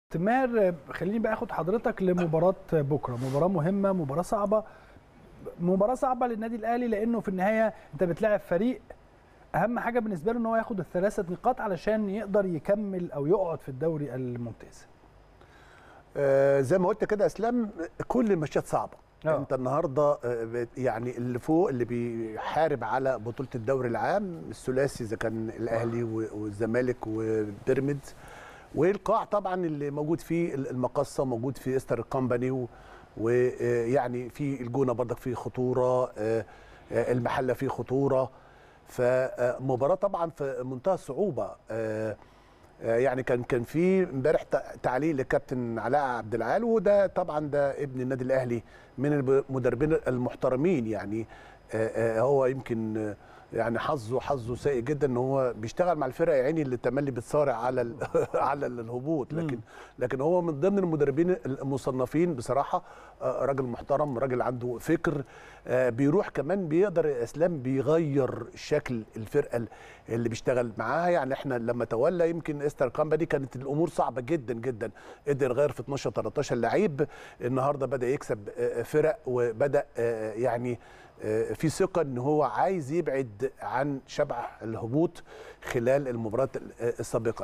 تمار خليني بقى اخد حضرتك لمباراه بكره مباراه مهمه مباراه صعبه مباراه صعبه للنادي الاهلي لانه في النهايه انت بتلاعب فريق اهم حاجه بالنسبه له ان هو ياخد الثلاثه نقاط علشان يقدر يكمل او يقعد في الدوري الممتاز آه زي ما قلت كده اسلام كل الماتشات صعبه أوه. انت النهارده آه يعني اللي فوق اللي بيحارب على بطوله الدوري العام الثلاثي اذا كان الاهلي والزمالك وبيراميدز والقاع طبعا اللي موجود فيه المقصه موجود في استر كومباني ويعني في الجونه برضك فيه خطوره المحله فيه خطوره فمباراه طبعا في منتهى الصعوبه يعني كان كان في امبارح تعليق للكابتن علاء عبد العال وده طبعا ده ابن النادي الاهلي من المدربين المحترمين يعني هو يمكن يعني حظه حظه سيء جدا ان هو بيشتغل مع الفرق يا عيني اللي تملي بتصارع على على الهبوط لكن لكن هو من ضمن المدربين المصنفين بصراحه راجل محترم راجل عنده فكر بيروح كمان بيقدر اسلام بيغير شكل الفرقه اللي بيشتغل معاها يعني احنا لما تولى يمكن استر كامباني كانت الامور صعبه جدا جدا قدر يغير في 12 13 لعيب النهارده بدا يكسب فرق وبدا يعني في ثقه ان هو عايز يبعد عن شبع الهبوط خلال المباريات السابقه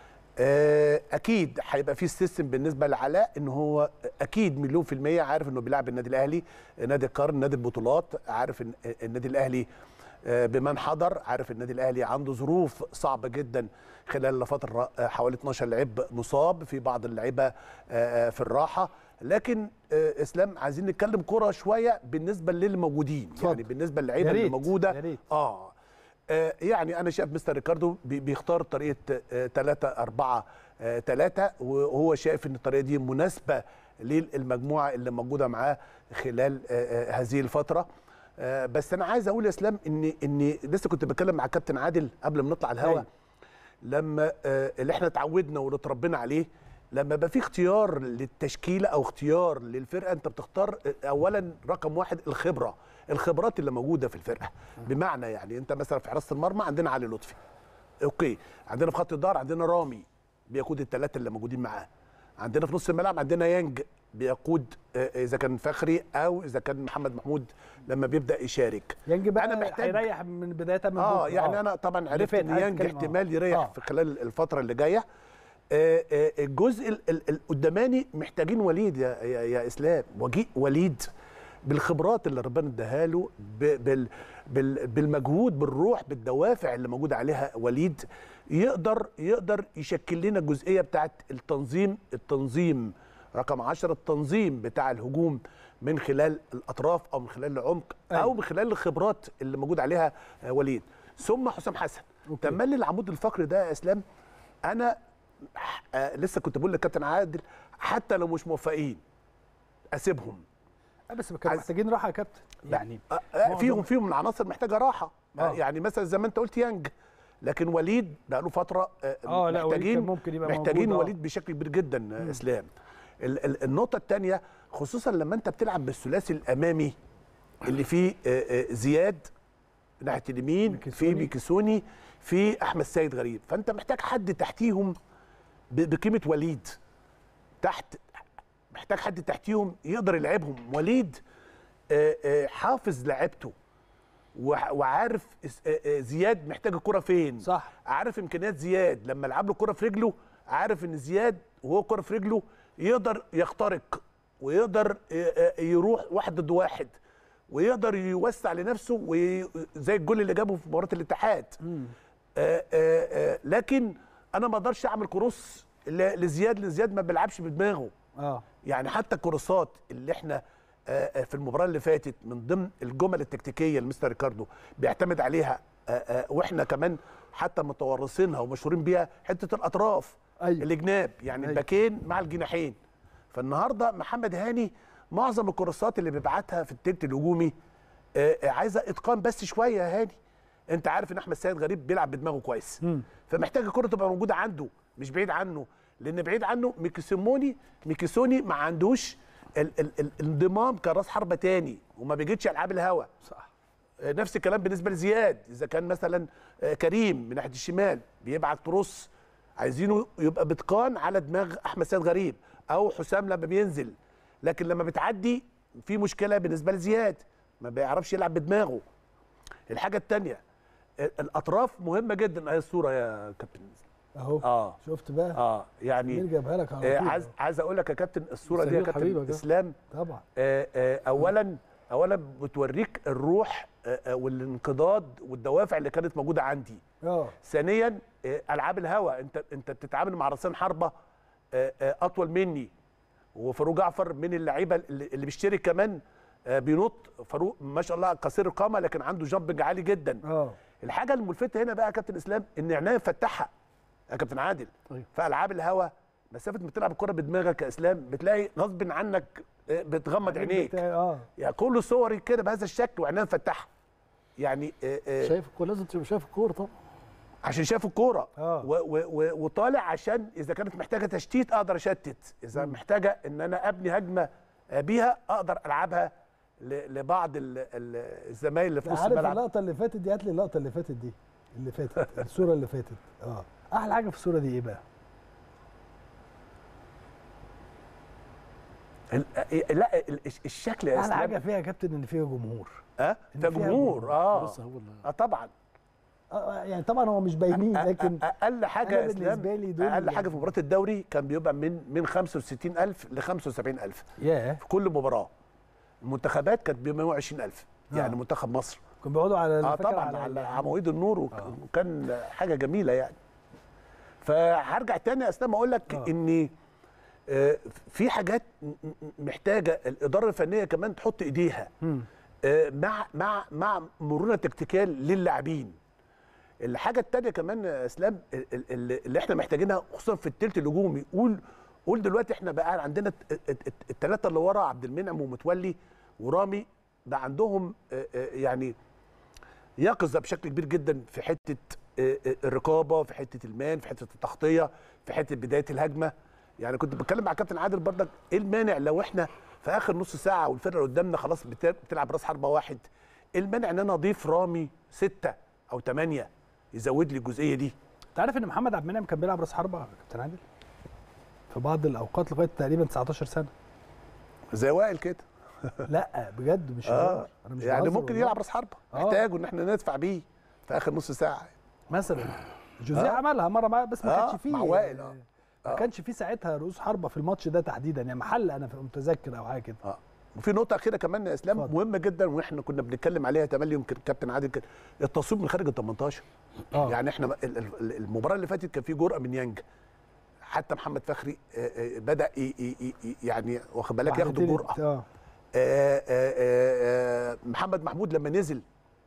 اكيد هيبقى في سيستم بالنسبه لعلاء ان هو اكيد مليون في الميه عارف انه بيلعب النادي الاهلي نادي القرن نادي البطولات عارف ان النادي الاهلي بمن حضر عارف النادي الاهلي عنده ظروف صعبه جدا خلال فتره حوالي 12 لعيب مصاب في بعض اللعيبه في الراحه لكن اسلام عايزين نتكلم كره شويه بالنسبه للموجودين يعني بالنسبه للعيبه اللي موجوده اه يعني انا شايف مستر ريكاردو بيختار طريقه 3 4 3 وهو شايف ان الطريقه دي مناسبه للمجموعه اللي موجوده معاه خلال هذه الفتره بس انا عايز اقول يا اسلام ان ان لسه كنت بتكلم مع كابتن عادل قبل ما نطلع الهواء لما اللي احنا اتعودنا واللي اتربينا عليه لما يبقى في اختيار للتشكيله او اختيار للفرقه انت بتختار اولا رقم واحد الخبره الخبرات اللي موجوده في الفرقه بمعنى يعني انت مثلا في حراسه المرمى عندنا علي لطفي اوكي عندنا في خط الظهر عندنا رامي بيقود الثلاثه اللي موجودين معاه عندنا في نص الملعب عندنا يانج بيقود اذا كان فخري او اذا كان محمد محمود لما بيبدا يشارك يانج بقى انا محتاج يريح من بدايه من اه يعني آه. انا طبعا عرفت ان يانج احتمال يريح آه. في خلال الفتره اللي جايه الجزء القداماني محتاجين وليد يا, يا, يا اسلام وليد بالخبرات اللي ربنا اداها له بال بالمجهود بالروح بالدوافع اللي موجود عليها وليد يقدر يقدر يشكل لنا الجزئيه بتاعت التنظيم التنظيم رقم 10 التنظيم بتاع الهجوم من خلال الاطراف او من خلال العمق او من خلال الخبرات اللي موجود عليها وليد ثم حسام حسن تملي العمود الفقري ده يا اسلام انا آه لسه كنت بقول للكابتن عادل حتى لو مش موفقين اسيبهم بس كانوا محتاجين راحه يا كابتن يعني آه آه فيهم فيهم من العناصر محتاجه راحه آه. يعني مثلا زي ما انت قلت يانج لكن وليد بقى له فتره آه محتاجين ممكن يبقى محتاجين وليد بشكل كبير جدا مم. اسلام ال ال النقطه الثانيه خصوصا لما انت بتلعب بالثلاثي الامامي اللي فيه زياد ناحيه اليمين في بيكسوني في احمد سيد غريب فانت محتاج حد تحتيهم بقيمه وليد تحت محتاج حد تحتيهم يقدر يلعبهم وليد حافظ لعبته وعارف زياد محتاج الكره فين صح عارف امكانيات زياد لما لعب له الكره في رجله عارف ان زياد وهو الكره في رجله يقدر يخترق ويقدر يروح واحد ضد واحد ويقدر يوسع لنفسه زي الجول اللي جابه في مباراه الاتحاد آآ آآ لكن انا ما اقدرش اعمل كروس لزياد لزياد ما بيلعبش بدماغه اه يعني حتى الكروسات اللي احنا في المباراه اللي فاتت من ضمن الجمل التكتيكيه اللي مستر ريكاردو بيعتمد عليها واحنا كمان حتى متورثينها ومشهورين بيها حته الاطراف أيوة. الجناب يعني أيوة. الباكين مع الجناحين فالنهارده محمد هاني معظم الكروسات اللي بيبعتها في التلت الهجومي عايزه اتقان بس شويه يا هاني انت عارف ان احمد سيد غريب بيلعب بدماغه كويس م. فمحتاج الكره تبقى موجوده عنده مش بعيد عنه لان بعيد عنه ميكيسيموني ميكيسوني ما عندوش ال ال ال الانضمام كراس حربه تاني وما بيجيتش العاب الهوا صح نفس الكلام بالنسبه لزياد اذا كان مثلا كريم من ناحيه الشمال بيبعت كروس عايزينه يبقى بتقان على دماغ احمد سيد غريب او حسام لما بينزل لكن لما بتعدي في مشكله بالنسبه لزياد ما بيعرفش يلعب بدماغه الحاجه الثانيه الاطراف مهمه جدا اهي الصوره يا كابتن اهو اه شفت بقى اه يعني مين جابها لك على آه طول عايز عايز اقول لك يا كابتن الصوره دي يا سمير كابتن حبيبك، آه. اسلام طبعا آه آه اولا اولا بتوريك الروح آه آه والانقضاض والدوافع اللي كانت موجوده عندي اه ثانيا آه، العاب الهوا انت انت بتتعامل مع راسين حربه آه، آه، اطول مني وفاروق جعفر من اللعيبه اللي اللي بيشترك كمان آه، بينط فاروق ما شاء الله قصير القامه لكن عنده جامبنج عالي جدا اه الحاجه الملفته هنا بقى يا كابتن اسلام ان عينيا مفتحه يا كابتن عادل أيوة. في العاب الهوا مسافه ما بتلعب الكره بدماغك يا اسلام بتلاقي غصب عنك آه، بتغمض عينيك بتاع- اه يعني كل صوري كده بهذا الشكل وعينيا مفتحه يعني آه، آه، شايف الكوره لازم تبقى شايف الكوره طبعا عشان شاف الكوره آه. و- و- و- وطالع عشان اذا كانت محتاجه تشتيت اقدر اشتت اذا محتاجه ان انا ابني هجمه آه، بيها اقدر العبها ل- لبعض ال- ال- الزمايل اللي في نص عارف الملعب اللقطه اللي فاتت دي هات لي اللقطه اللي فاتت دي اللي فاتت الصوره اللي فاتت اه احلى حاجه في الصوره دي ايه بقى ال- آه، لا ال- الشكل يا احلى حاجه اسلام فيها يا كابتن ان فيها جمهور اه إن ده فيها جمهور جمهور. اه لسه هو اللي اه طبعا آه يعني طبعا هو مش باينين أ- لكن أ- اقل حاجه أنا يا اسلام بالنسبة لي دول اقل حاجه يعني- في مباراه الدوري كان بيبقى من من 65000 ل 75000 ياه في كل مباراه المنتخبات كانت ب 120000 يعني آه. منتخب مصر كانوا بيقعدوا على اه فاكر طبعا على ال- عواميد النور وك- آه. وكان حاجه جميله يعني فهرجع تاني يا اسلام اقول لك آه. ان آه، في حاجات م- م- محتاجه الاداره الفنيه كمان تحط ايديها مم. آه، مع مع مع مرونه تكتيكيه للاعبين الحاجه التانيه كمان يا اسلام ال- ال- اللي احنا محتاجينها خصوصا في التلت الهجومي قول قول دلوقتي احنا بقى عندنا الثلاثه اللي ورا عبد المنعم ومتولي ورامي بقى عندهم آه، آه، يعني يقظه بشكل كبير جدا في حته آه، آه، الرقابه في حته المان في حته التغطيه في حته بدايه الهجمه يعني كنت بتكلم مع كابتن عادل برضك ايه المانع لو احنا في اخر نص ساعه والفرقه اللي قدامنا خلاص بت- بتلعب راس حربه واحد ايه المانع ان انا اضيف رامي سته او ثمانيه يزود لي الجزئيه دي انت عارف ان محمد عبد المنعم كان بيلعب راس حربه يا كابتن عادل في بعض الاوقات لغايه تقريبا 19 سنه زي وائل كده لا بجد مش اه هزار. انا مش يعني بهزر ممكن والله. يلعب راس حربه آه. محتاجه ان احنا ندفع بيه في اخر نص ساعه مثلا جوزيه آه. عملها مره معاه بس ما آه، كانش فيه مع وائل، آه. ما آه. كانش فيه ساعتها رؤوس حربه في الماتش ده تحديدا يعني محل انا في- متذكر او حاجه كده اه وفي نقطة أخيرة كمان يا إسلام اتفضل. مهمة جدا وإحنا كنا بنتكلم عليها تملي يمكن كابتن عادل كده التصويب من خارج ال 18 اه يعني إحنا ال- ال- المباراة اللي فاتت كان في جرأة من يانج حتى محمد فخري آه، آه، بدأ ي- ي- ي- يعني واخد بالك ياخد واحدتين- الجرأة اه آه، آه، آه، محمد محمود لما نزل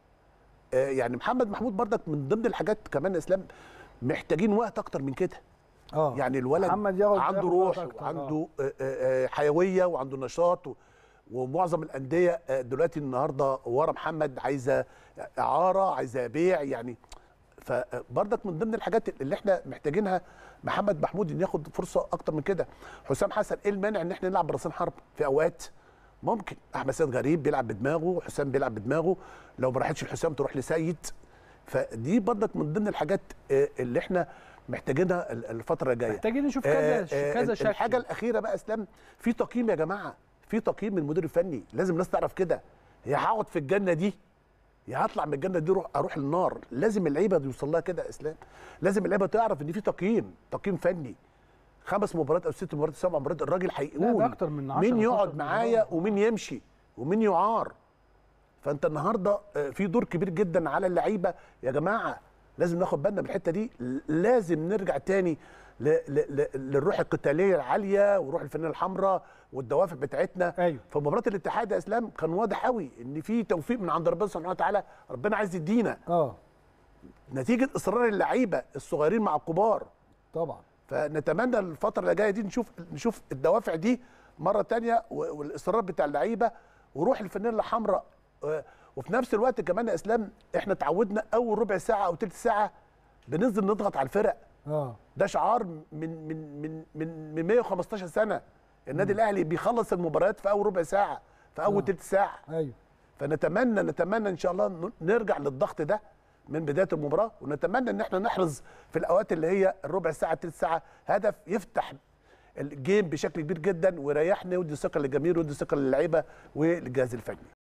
آه، يعني محمد محمود برضك من ضمن الحاجات كمان يا اسلام محتاجين وقت اكتر من كده اه يعني الولد محمد ياخد- عنده ياخد روح وقت أكتر، وعنده آه، آه، آه، حيويه وعنده نشاط و- ومعظم الانديه آه، دلوقتي النهارده ورا محمد عايزه اعاره عايزه بيع يعني فبرضك من ضمن الحاجات اللي احنا محتاجينها محمد محمود ان ياخد فرصه اكتر من كده حسام حسن ايه المانع ان احنا نلعب براسين حرب في اوقات ممكن احمد سيد غريب بيلعب بدماغه حسام بيلعب بدماغه لو ما راحتش لحسام تروح لسيد فدي برضك من ضمن الحاجات آه، اللي احنا محتاجينها ال- الفتره الجايه محتاجين نشوف آه، كذا آه، كذا شكل الحاجه الاخيره بقى اسلام في تقييم يا جماعه في تقييم من المدير الفني لازم الناس تعرف كده يا هقعد في الجنه دي يا هطلع من الجنه دي اروح اروح للنار لازم اللعيبه يوصل لها كده يا اسلام لازم اللعيبه تعرف ان في تقييم تقييم فني خمس مباريات او ست مباريات سبع مباريات الراجل لا، هيقول ده أكتر من 10 مين 12 يقعد معايا مباراة. ومين يمشي ومين يعار فانت النهارده آه، في دور كبير جدا على اللعيبه يا جماعه لازم ناخد بالنا من الحته دي ل- لازم نرجع تاني ل- ل- ل- للروح القتاليه العاليه والروح الفنيه الحمراء والدوافع بتاعتنا ايوه في مباراه الاتحاد يا اسلام كان واضح قوي ان في توفيق من عند ربنا سبحانه وتعالى ربنا عايز يدينا اه نتيجه اصرار اللعيبه الصغيرين مع الكبار طبعا فنتمنى الفتره اللي جايه دي نشوف نشوف الدوافع دي مره تانية و- والاصرار بتاع اللعيبه وروح الفنانه الحمراء و- وفي نفس الوقت كمان يا اسلام احنا اتعودنا اول ربع ساعه او ثلث ساعه بننزل نضغط على الفرق اه ده شعار من من من من, من 115 سنه النادي الاهلي بيخلص المباريات في اول ربع ساعه في اول آه. ثلث ساعه ايوه فنتمنى نتمنى ان شاء الله ن- نرجع للضغط ده من بدايه المباراه ونتمنى ان احنا نحرز في الاوقات اللي هي الربع ساعه ثلث ساعه هدف يفتح الجيم بشكل كبير جدا ويريحنا ويدي ثقه للجماهير ويدي ثقه للعيبه والجهاز الفني